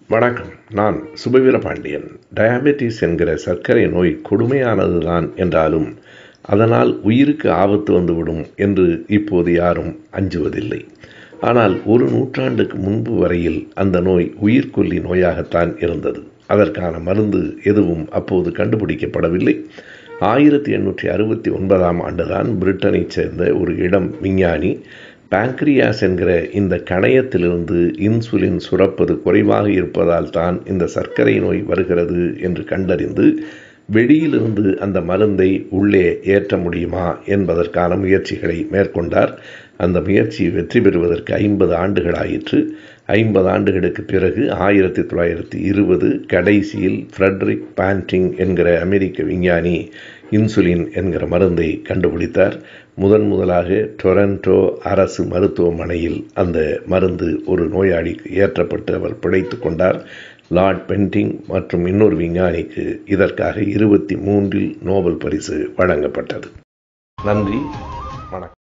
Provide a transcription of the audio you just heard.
வணக்கம் நான் சுபவீர பாண்டியன் டயாபெட்டிஸ் என்கிற சர்க்கரை நோய் கொடுமையானதுதான் என்றாலும் அதனால் உயிருக்கு ஆபத்து வந்துவிடும் என்று இப்போது யாரும் அஞ்சுவதில்லை ஆனால் ஒரு நூற்றாண்டுக்கு முன்பு வரையில் அந்த நோய் உயிர்கொல்லி நோயாகத்தான் இருந்தது அதற்கான மருந்து எதுவும் அப்போது கண்டுபிடிக்கப்படவில்லை ஆயிரத்தி எண்ணூற்றி அறுபத்தி ஒன்பதாம் ஆண்டுதான் பிரிட்டனைச் சேர்ந்த ஒரு இடம் விஞ்ஞானி பாங்க்ரியாஸ் என்கிற இந்த கணையத்திலிருந்து இன்சுலின் சுரப்பது குறைவாக இருப்பதால் தான் இந்த சர்க்கரை நோய் வருகிறது என்று கண்டறிந்து வெளியிலிருந்து அந்த மருந்தை உள்ளே ஏற்ற முடியுமா என்பதற்கான முயற்சிகளை மேற்கொண்டார் அந்த முயற்சி வெற்றி பெறுவதற்கு ஐம்பது ஆண்டுகள் ஆயிற்று ஐம்பது ஆண்டுகளுக்கு பிறகு ஆயிரத்தி தொள்ளாயிரத்தி இருபது கடைசியில் ஃப்ரெட்ரிக் பாண்டிங் என்கிற அமெரிக்க விஞ்ஞானி இன்சுலின் என்கிற மருந்தை கண்டுபிடித்தார் முதன் முதலாக டொரண்டோ அரசு மருத்துவமனையில் அந்த மருந்து ஒரு நோயாளிக்கு ஏற்றப்பட்டு அவர் பிழைத்து கொண்டார் லார்ட் பென்டிங் மற்றும் இன்னொரு விஞ்ஞானிக்கு இதற்காக இருபத்தி மூன்றில் நோபல் பரிசு வழங்கப்பட்டது நன்றி வணக்கம்